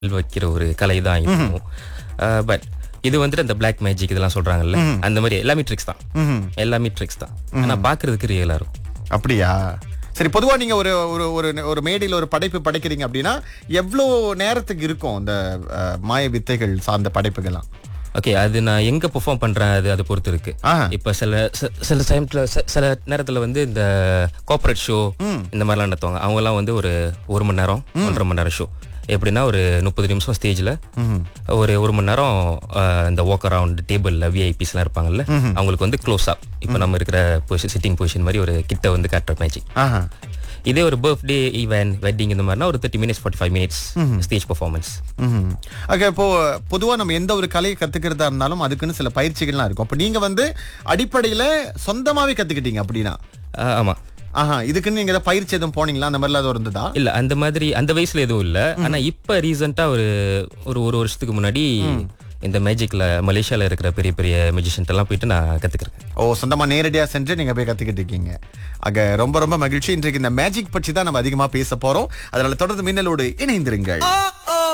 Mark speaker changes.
Speaker 1: வைக்கிற ஒரு கலை தான் இதுவும் பட் இது வந்துட்டு அந்த பிளாக் மேஜிக் இதெல்லாம் சொல்றாங்கல்ல அந்த மாதிரி எல்லாமே ட்ரிக்ஸ் தான்
Speaker 2: ம்ஹும்.
Speaker 1: எல்லாமே ட்ரிக்ஸ் தான் ஆனா பாக்குறதுக்கு ரியலா இருக்கும்
Speaker 2: அப்படியா சரி பொதுவா நீங்க ஒரு ஒரு ஒரு ஒரு மேடையில் ஒரு படைப்பு படைக்கிறீங்க அப்படின்னா எவ்வளோ நேரத்துக்கு இருக்கும் அந்த அஹ், மாய வித்தைகள் சார்ந்த படைப்புகள்லாம்
Speaker 1: ஓகே அது நான் எங்க பெர்ஃபார்ம் பண்றேன் அது அதை பொறுத்து இருக்கு
Speaker 2: ஆஹா.
Speaker 1: இப்ப சில சில- சில டைம்ல சில நேரத்துல வந்து இந்த கார்ப்பரேட் ஷோ இந்த மாதிரிலாம் நடத்துவாங்க அவங்க எல்லாம் வந்து ஒரு ஒரு மணி நேரம் ஒன்றரை மணி நேரம் ஷோ எப்படின்னா ஒரு முப்பது நிமிஷம் ஸ்டேஜ்ல ஒரு ஒரு மணி நேரம் அஹ், இந்த வாக் அரவுண்ட் டேபிள்ல விஐபிஸ்லாம் இருப்பாங்கல்ல அவங்களுக்கு வந்து க்ளோஸ் அப் இப்போ நம்ம இருக்கிற பொசிஷன் சிட்டிங் பொசிஷன் மாதிரி ஒரு கிட்ட வந்து காட்டுற மேஜிக்
Speaker 2: ஆஹா
Speaker 1: இதே ஒரு பர்த்டே ஈவென்ட் வெட்டிங் இந்த மாதிரினா ஒரு thirty minutes forty five minutes stage performance
Speaker 2: okay இப்போ பொதுவா நம்ம எந்த ஒரு கலையை கத்துக்கிறதா இருந்தாலும் அதுக்குன்னு சில பயிற்சிகள்லாம் இருக்கும் அப்போ நீங்க வந்து அடிப்படையில சொந்தமாவே கத்துக்கிட்டீங்க அப்படின்னா
Speaker 1: ஆமா
Speaker 2: ஆஹா இதுக்குன்னு நீங்க ஏதாவது பயிற்சி எதுவும் போனீங்களா அந்த மாதிரிலாம் அது இருந்ததா
Speaker 1: இல்ல அந்த மாதிரி அந்த வயசுல எதுவும் இல்ல ஆனா இப்ப ரீசெண்டா ஒரு ஒரு ஒரு வருஷத்துக்கு முன்னாடி இந்த மேஜிக்ல மலேசியால இருக்கிற பெரிய பெரிய மியூசிஷியன் எல்லாம் போயிட்டு நான் கத்துக்கிறேன்
Speaker 2: ஓ சொந்தமா நேரடியா சென்று நீங்க போய் கத்துக்கிட்டு இருக்கீங்க ஆக ரொம்ப ரொம்ப மகிழ்ச்சி இன்றைக்கு இந்த மேஜிக் பற்றி தான் நம்ம அதிகமா பேச போறோம் அதனால தொடர்ந்து மின்னலோடு இணைந்திருங்கள்